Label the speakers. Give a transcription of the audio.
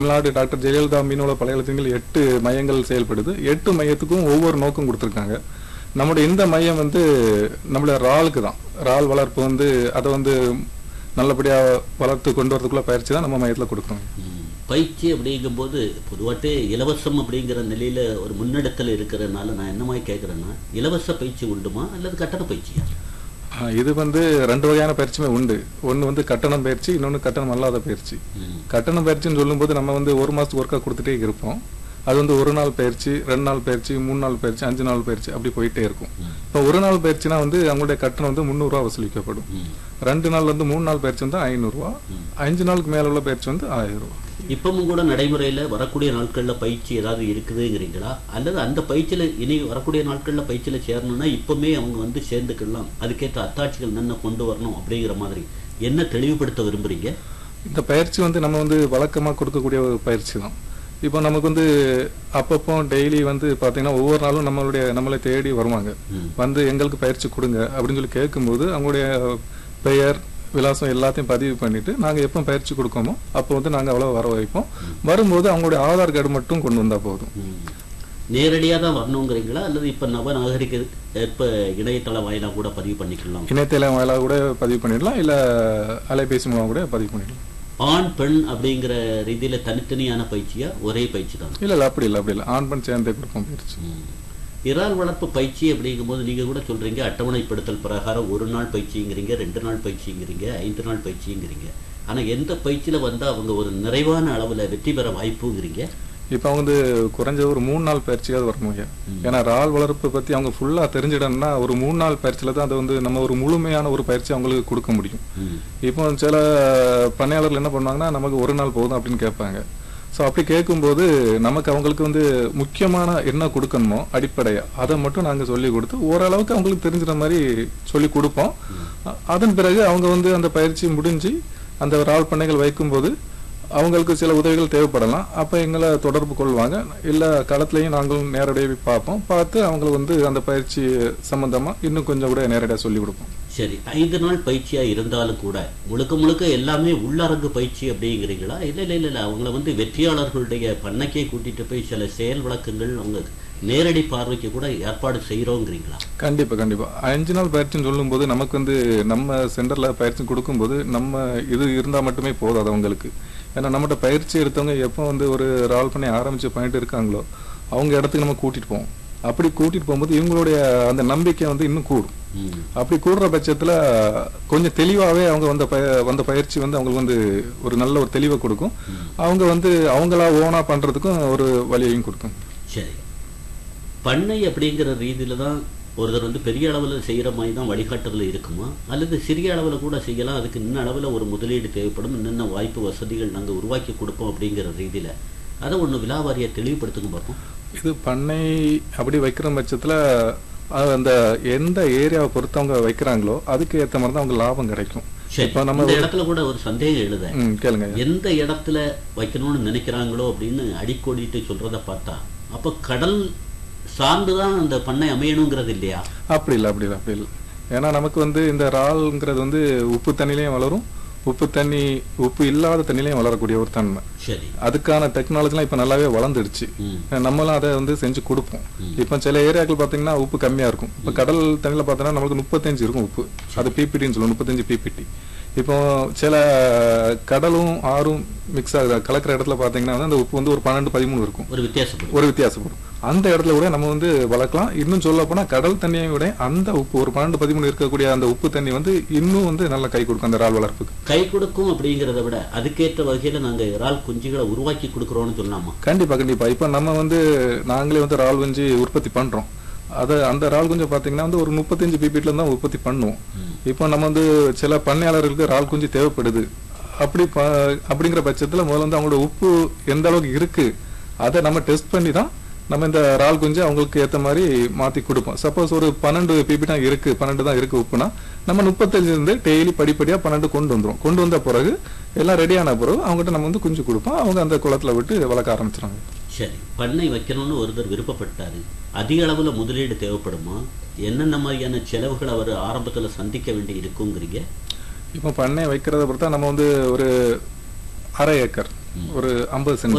Speaker 1: Tamil Nadu doctor Jayalalithaa மீனவள பல்கலைக்கழகத்தில் எட்டு மையங்கள் செயல்படுது எட்டு மையத்துக்கும் ஒவ்வொரு நோக்கம் கொடுத்துருக்காங்க நம்முடைய இந்த மையம் வந்து நம்மளுடைய இறாலுக்கு தான் இறால் வளர்ப்பு வந்து அதை வந்து நல்லபடியாக வளர்த்து கொண்டு வரதுக்குள்ள பயிற்சி தான் நம்ம மையத்தில் கொடுக்குறோம்
Speaker 2: ம். பயிற்சி அப்படிங்கும்போது பொதுவாட்டே இலவசம் அப்படிங்கிற நிலையில ஒரு முன்னெடுத்தல் இருக்கிறதுனால நான் என்ன மாதிரி கேட்குறேன்னா இலவச பயிற்சி உண்டுமா அல்லது கட்டண பயிற்சியா
Speaker 1: ஆ, இது வந்து ரெண்டு வகையான பயிற்சியுமே உண்டு ஒன்று வந்து கட்டணம் பயிற்சி இன்னொன்று கட்டணம் அல்லாத பயிற்சி
Speaker 2: ம்.
Speaker 1: கட்டணம் பயிற்சின்னு சொல்லும்போது நம்ம வந்து ஒரு மாதத்துக்கு ஒர்க்காக கொடுத்துட்டே இருப்போம் அது வந்து ஒரு நாள் பயிற்சி ரெண்டு நாள் பயிற்சி மூணு நாள் பயிற்சி அஞ்சு நாள் பயிற்சி அப்படி போயிட்டே இருக்கும்
Speaker 2: ம்.
Speaker 1: இப்போ ஒரு நாள் பயிற்சினா வந்து அவங்களுடைய கட்டணம் வந்து முந்நூறுரூவா வசூலிக்கப்படும்
Speaker 2: ம்.
Speaker 1: ரெண்டு நாள் வந்து மூணு நாள் பயிற்சி வந்து ஐநூறுரூவா
Speaker 2: ம்.
Speaker 1: அஞ்சு நாளுக்கு மேலே உள்ள பயிற்சி வந்து ஆயிரம் ரூபா
Speaker 2: இப்பவும் கூட நடைமுறையில வரக்கூடிய நாட்கள்ல பயிற்சி ஏதாவது இருக்குதுங்கிறீங்களா அல்லது அந்த பயிற்சியில இனி வரக்கூடிய நாட்கள்ல பயிற்சியில சேரணும்னா இப்பவுமே அவங்க வந்து சேர்ந்துக்கலாம் அதுக்கேற்ற அத்தாட்சிகள் என்ன கொண்டு வரணும் அப்படிங்கிற மாதிரி என்ன தெளிவுபடுத்த விரும்புறீங்க
Speaker 1: இந்த பயிற்சி வந்து நம்ம வந்து வழக்கமாக கொடுக்கக்கூடிய ஒரு பயிற்சி தான் இப்போ நமக்கு வந்து அப்பப்போ டெய்லி வந்து பார்த்தீங்கன்னா ஒவ்வொரு நாளும் நம்மளுடைய நம்மளை தேடி வருவாங்க
Speaker 2: ம்.
Speaker 1: வந்து எங்களுக்கு பயிற்சி கொடுங்க அப்படின்னு சொல்லி கேட்கும்போது அவங்களுடைய பெயர் விலாசம் எல்லாத்தையும் பதிவு பண்ணிட்டு நாங்கள் எப்போ பயிற்சி கொடுக்கோமோ அப்போ வந்து நாங்கள் அவ்வளோ வர வைப்போம் வரும்போது அவங்களுடைய ஆதார் கார்டு மட்டும் கொண்டு வந்தால் போதும்
Speaker 2: ம். நேரடியா தான் வரணுங்கிறீங்களா அல்லது இப்ப நவ நாகரிக ஏற்ப இணையதள வாயிலா கூட பதிவு பண்ணிக்கலாம்
Speaker 1: இணையதள வாயிலாக கூட பதிவு பண்ணிடலாம் இல்லை அலைபேசி மூலம் கூட பதிவு பண்ணிடலாம்
Speaker 2: ஆண் பெண் அப்படிங்கிற ரீதியில தனித்தனியான பயிற்சியா ஒரே பயிற்சி தான்
Speaker 1: இல்லை இல்லை அப்படி இல்லை அப்படி இல்லை ஆன் பண்ணி சேர்ந்தே கொடுப்போம் பயிற்சி
Speaker 2: இறால் வளர்ப்பு பயிற்சி அப்படிங்கும்போது நீங்க கூட சொல்றீங்க அட்டவணைப்படுத்தல் பிரகாரம் ஒரு நாள் பயிற்சிங்கிறீங்க ரெண்டு நாள் பயிற்சிங்கிறீங்க ஐந்து நாள் பயிற்சிங்கிறீங்க ஆனா எந்த பயிற்சியில வந்தா அவங்க ஒரு நிறைவான அளவுல வெற்றி பெற வாய்ப்புங்கிறீங்க
Speaker 1: இப்போ அவங்க வந்து குறைஞ்ச ஒரு மூணு நாள் பயிற்சியாவது வரணும் ஐயா ஏன்னா இறால் வளர்ப்பு பற்றி அவங்க ஃபுல்லாக தெரிஞ்சிடணும்னா ஒரு மூணு நாள் பயிற்சியில் தான் அதை வந்து நம்ம ஒரு முழுமையான ஒரு பயிற்சி அவங்களுக்கு கொடுக்க முடியும்
Speaker 2: ம்.
Speaker 1: இப்போ சில பண்ணையாளர்கள் என்ன பண்ணுவாங்கன்னா நமக்கு ஒரு நாள் போதும் அப்படின்னு கேட்பாங்க ஸோ அப்படி கேட்கும்போது நமக்கு அவங்களுக்கு வந்து முக்கியமான என்ன கொடுக்கணுமோ அடிப்படையா அதை மட்டும் நாங்கள் சொல்லி கொடுத்து ஓரளவுக்கு அவங்களுக்கு தெரிஞ்சுற மாதிரி சொல்லி கொடுப்போம் அ- அதன் பிறகு அவங்க வந்து அந்த பயிற்சி முடிஞ்சு அந்த இறால் பண்ணைகள் வைக்கும்போது அவங்களுக்கு சில உதவிகள் தேவைப்படலாம் அப்போ எங்களை தொடர்பு கொள்வாங்க இல்லை களத்துலையும் நாங்களும் நேரடியாக போய் பார்ப்போம் பார்த்து அவங்களுக்கு வந்து அந்த பயிற்சி சம்பந்தமாக இன்னும் கொஞ்சம் கூட நேரடியாக சொல்லி கொடுப்போம்
Speaker 2: சரி ஐந்து நாள் பயிற்சியா இருந்தாலும் கூட முழுக்க முழுக்க எல்லாமே உள்ளரங்கு பயிற்சி அப்படிங்கிறீங்களா இல்ல இல்ல இல்ல இல்ல அவங்கள வந்து வெற்றியாளர்களுடைய பண்ணைக்கே கூட்டிட்டு போய் சில செயல் விளக்கங்கள் அவங்க நேரடி பார்வைக்கு கூட ஏற்பாடு செய்யறோங்கிறீங்களா
Speaker 1: கண்டிப்பா கண்டிப்பா அஞ்சு நாள் பயிற்சின்னு சொல்லும்போது நமக்கு வந்து நம்ம சென்டர்ல பயிற்சி கொடுக்கும்போது நம்ம இது இருந்தா மட்டுமே போதாது அவங்களுக்கு ஏன்னா நம்மகிட்ட பயிற்சி எடுத்தவங்க எப்போ வந்து ஒரு ரால் பண்ணி ஆரம்பிச்சு பண்ணிட்டு இருக்காங்களோ அவங்க இடத்துக்கு நம்ம கூட்டிட்டு போவோம் அப்படி கூட்டிட்டு போகும்போது இவங்களுடைய அந்த நம்பிக்கை வந்து இன்னும் கூடும்
Speaker 2: ம்.
Speaker 1: அப்படி கூடுற பட்சத்துல கொஞ்சம் தெளிவாவே அவங்க வந்த பய வந்த பயிற்சி வந்து அவங்களுக்கு வந்து ஒரு நல்ல ஒரு தெளிவை கொடுக்கும் அவங்க வந்து அவங்களா ஓனா பண்றதுக்கும் ஒரு வழியையும் கொடுக்கும்
Speaker 2: சரி பண்ணை அப்படிங்கிற ரீதியில தான் ஒருத்தர் வந்து பெரிய அளவுல செய்யற மாதிரி தான் வழிகாட்டுதல் இருக்குமா அல்லது சிறிய அளவுல கூட செய்யலாம் அதுக்கு இன்ன அளவுல ஒரு முதலீடு தேவைப்படும் என்னென்ன வாய்ப்பு வசதிகள் நாங்க உருவாக்கி கொடுப்போம் அப்படிங்கிற ரீதியில அதை ஒண்ணு விலாவாரியா தெளிவுபடுத்துங்க பார்ப்போம்
Speaker 1: இது பண்ணை அப்படி வைக்கிற பட்சத்துல அது அந்த எந்த ஏரியாவை பொறுத்து அவங்க வைக்கிறாங்களோ அதுக்கு ஏத்த மாதிரி தான் அவங்க லாபம் கிடைக்கும்
Speaker 2: சரி
Speaker 1: இப்போ நம்ம
Speaker 2: இந்த இடத்துல கூட ஒரு சந்தேகம் எழுத
Speaker 1: ம் கேளுங்க
Speaker 2: எந்த இடத்துல வைக்கணும்னு நினைக்கிறாங்களோ அப்படின்னு அடிக்கோடிட்டு சொல்றத பார்த்தா அப்ப கடல் சார்ந்துதான் அந்த பண்ணை அமையணுங்கிறது இல்லையா
Speaker 1: அப்படி இல்லை அப்படி இல்லை அப்படி இல்லை ஏன்னா நமக்கு வந்து இந்த இறால்ங்கிறது வந்து உப்பு தண்ணிலையும் வளரும் உப்பு தண்ணி உப்பு இல்லாத தண்ணிலையும் வளரக்கூடிய ஒரு தன்மை
Speaker 2: சரி
Speaker 1: அதுக்கான டெக்னாலஜிலாம் இப்போ நல்லாவே வளர்ந்துடுச்சு
Speaker 2: ம்
Speaker 1: நம்மளும் அதை வந்து செஞ்சு கொடுப்போம் இப்போ சில ஏரியாக்கள் பார்த்தீங்கன்னா உப்பு கம்மியா இருக்கும் இப்போ கடல் தண்ணியில் பார்த்தோன்னா நம்மளுக்கு முப்பத்தஞ்சு இருக்கும் உப்பு அது பிபிடின்னு சொல்லுவோம் முப்பத்தஞ்சு பிபிடி இப்போ சில கடலும் ஆறும் மிக்ஸ் ஆகுது கலக்கிற இடத்துல பார்த்தீங்கன்னா வந்து அந்த உப்பு வந்து ஒரு பன்னெண்டு பதிமூணு இருக்கும்
Speaker 2: ஒரு வித்தியாசப்படும்
Speaker 1: ஒரு வித்தியாசப்படும் அந்த இடத்துல கூட நம்ம வந்து வளர்க்கலாம் இன்னும் சொல்ல போனா கடல் தண்ணியை விட அந்த உப்பு ஒரு பன்னெண்டு பதிமூணு இருக்கக்கூடிய அந்த உப்பு தண்ணி வந்து இன்னும் வந்து நல்லா கை கொடுக்கும் அந்த இறால் வளர்ப்புக்கு
Speaker 2: கை கொடுக்கும் அப்படிங்கிறத விட அதுக்கேற்ற வகையில நாங்க இறால் குஞ்சுகளை உருவாக்கி கொடுக்குறோம்னு சொல்லலாமா
Speaker 1: கண்டிப்பா கண்டிப்பா இப்போ நம்ம வந்து நாங்களே வந்து இறால் குஞ்சு உற்பத்தி பண்றோம் அது அந்த இறால் குஞ்சு பாத்தீங்கன்னா வந்து ஒரு முப்பத்தஞ்சு பிபிட்ல தான் உற்பத்தி பண்ணுவோம் இப்போ நம்ம வந்து சில பண்ணையாளர்களுக்கு இறால் குஞ்சு தேவைப்படுது அப்படி ப- அப்படிங்கிற பட்சத்துல முதல்ல வந்து அவங்களோட உப்பு எந்த அளவுக்கு இருக்கு அதை நம்ம டெஸ்ட் பண்ணி தான் நம்ம இந்த இறால் குஞ்சு அவங்களுக்கு ஏத்த மாதிரி மாத்தி கொடுப்போம் சப்போஸ் ஒரு பன்னெண்டு பிபி தான் இருக்கு பன்னெண்டு தான் இருக்கு உப்புனா நம்ம முப்பத்தஞ்சுல இருந்து டெய்லி படிப்படியா பன்னெண்டு கொண்டு வந்துரும் கொண்டு வந்த பிறகு எல்லாம் ரெடியான பிறகு அவங்ககிட்ட நம்ம வந்து குஞ்சு கொடுப்போம் அவங்க அந்த குளத்துல விட்டு வளர்க்க ஆரம்பிச்சிடுறாங்க
Speaker 2: சரி பண்ணை வைக்கணும்னு ஒருத்தர் விருப்பப்பட்டாரு அதிக அளவுல முதலீடு தேவைப்படுமா என்னென்ன மாதிரியான செலவுகள் அவர் ஆரம்பத்துல சந்திக்க வேண்டி இருக்குங்கிறீங்க
Speaker 1: இப்போ பண்ணை வைக்கிறத பொறுத்தா நம்ம வந்து ஒரு அரை ஏக்கர் ஒரு ஐம்பது சென்ட்